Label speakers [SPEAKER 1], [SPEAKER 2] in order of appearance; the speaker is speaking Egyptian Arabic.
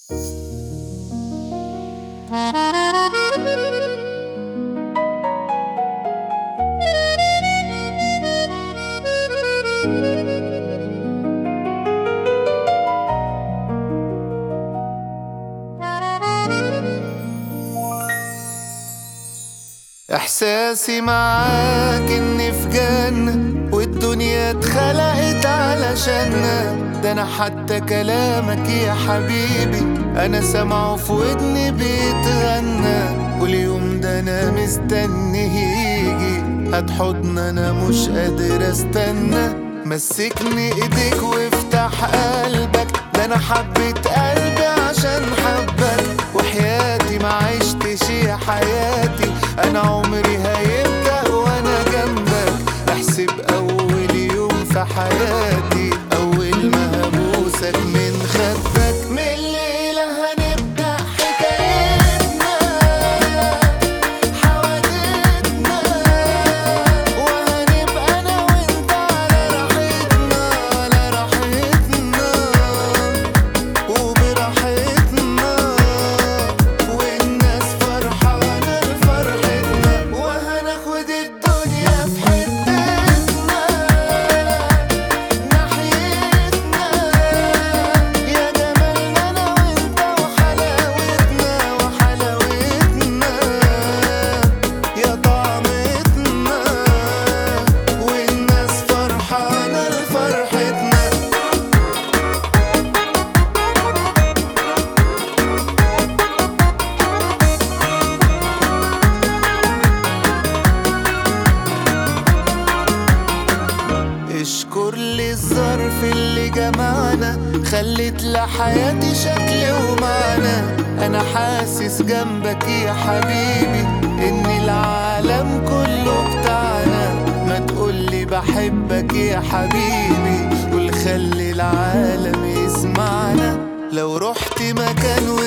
[SPEAKER 1] احساسي معاك اني في جنة والدنيا اتخلقت علشاننا ده انا حتى كلامك يا حبيبي انا سامعه في ودني بيتغنى واليوم ده انا مستني يجي هات حضن انا مش قادر استنى مسكني ايديك وافتح قلبك ده انا حبيت قلبي عشان حبك وحياتي ما عشتش يا حياتي انا عمري هيبدأ وانا جنبك احسب اول يوم في حياتي اول ما هبوسك من خدك من الليلة هنبدأ حكايتنا حوادثنا وهنبقى انا وانت على راحتنا على راحتنا وبراحتنا والناس فرحانة لفرحتنا وهناخد الدنيا في حتتنا ناحيتنا يا جمالنا أنا وأنت وحلاوتنا وحلاوتنا يا طعمتنا والناس فرحانة لفرحتنا اشكر لي الظرف اللي جمعنا خلت لحياتي شكل ومعنى انا حاسس جنبك يا حبيبي ان العالم كله بتاعنا ما تقولي بحبك يا حبيبي والخلي العالم يسمعنا لو رحت مكان